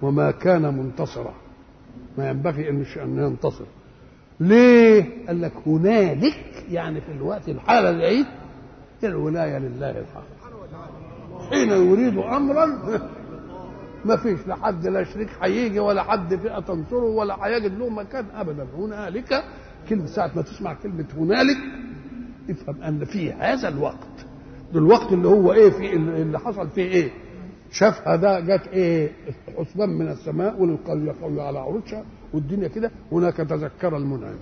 وما كان منتصرا ما ينبغي ان ان ينتصر ليه قال لك هنالك يعني في الوقت الحاله العيد الولايه لله الحق حين يريد امرا ما فيش لا حد لا شريك هيجي ولا حد فئه تنصره ولا هيجد له مكان ابدا هنالك كلمه ساعه ما تسمع كلمه هنالك افهم ان في هذا الوقت ده الوقت اللي هو ايه في اللي حصل فيه ايه شافها ده جت ايه حسبان من السماء والقريه قوي على عروشها والدنيا كده هناك تذكر المنعم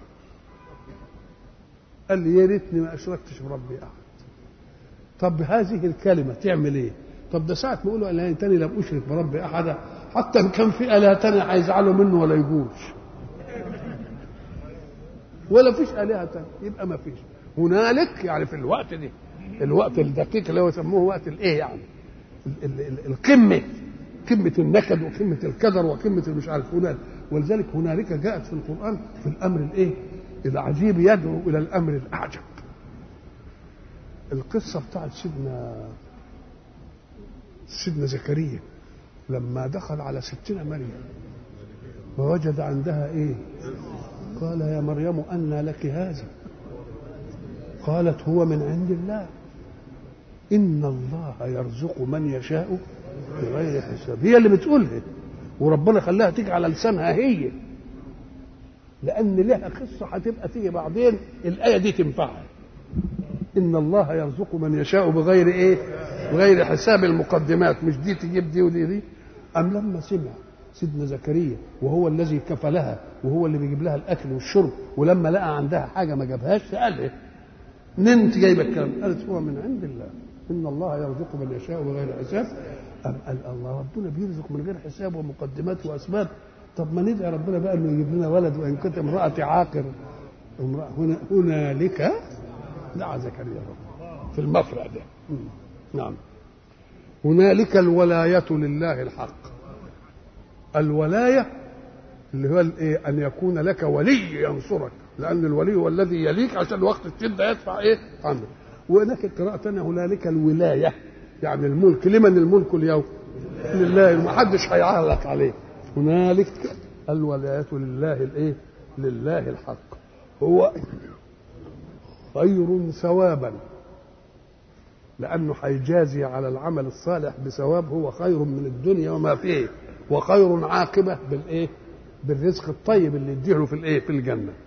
قال لي يا ريتني ما اشركتش بربي احد طب هذه الكلمه تعمل ايه طب ده ساعه ما يقولوا اله تاني لم اشرك بربي احدا حتى ان كان في اله تاني هيزعلوا منه ولا يجوش ولا فيش الهه تاني يبقى ما فيش هنالك يعني في الوقت ده الوقت الدقيق اللي هو يسموه وقت الايه يعني ال- ال- ال- القمه قمه النكد وقمه الكدر وقمه المش عارف هنالك ولذلك هنالك جاءت في القران في الامر الايه العجيب يدعو الى الامر الاعجب القصه بتاعت سيدنا سيدنا زكريا لما دخل على ستنا مريم ووجد عندها ايه قال يا مريم أنى لك هذا قالت هو من عند الله إن الله يرزق من يشاء بغير حساب هي اللي بتقولها وربنا خلاها تيجي على لسانها هي لأن لها قصة هتبقى تيجي بعدين الآية دي تنفعها إن الله يرزق من يشاء بغير إيه؟ بغير حساب المقدمات مش دي تجيب دي ودي دي أم لما سمع سيدنا زكريا وهو الذي كفلها وهو اللي بيجيب لها الاكل والشرب ولما لقى عندها حاجه ما جابهاش سال ايه؟ منين انت جايبه الكلام؟ قالت هو من عند الله ان الله يرزق من يشاء بغير حساب أم قال الله ربنا بيرزق من غير حساب ومقدمات واسباب طب ما ندعي ربنا بقى انه يجيب لنا ولد وان كنت امرأتي عاقر امرأة هنا هنالك دعا زكريا ربه في المفرع ده مم. نعم هنالك الولاية لله الحق الولاية اللي هو الايه ان يكون لك ولي ينصرك لان الولي هو الذي يليك عشان وقت الشده يدفع ايه عنك وهناك قراءة ثانية هنالك الولاية يعني الملك لمن الملك اليوم لله ما حدش هيعلق عليه هنالك الولاية لله الايه لله الحق هو خير ثوابا لانه هيجازي على العمل الصالح بثواب هو خير من الدنيا وما فيه وخير عاقبه بالايه بالرزق الطيب اللي يديله في الايه في الجنه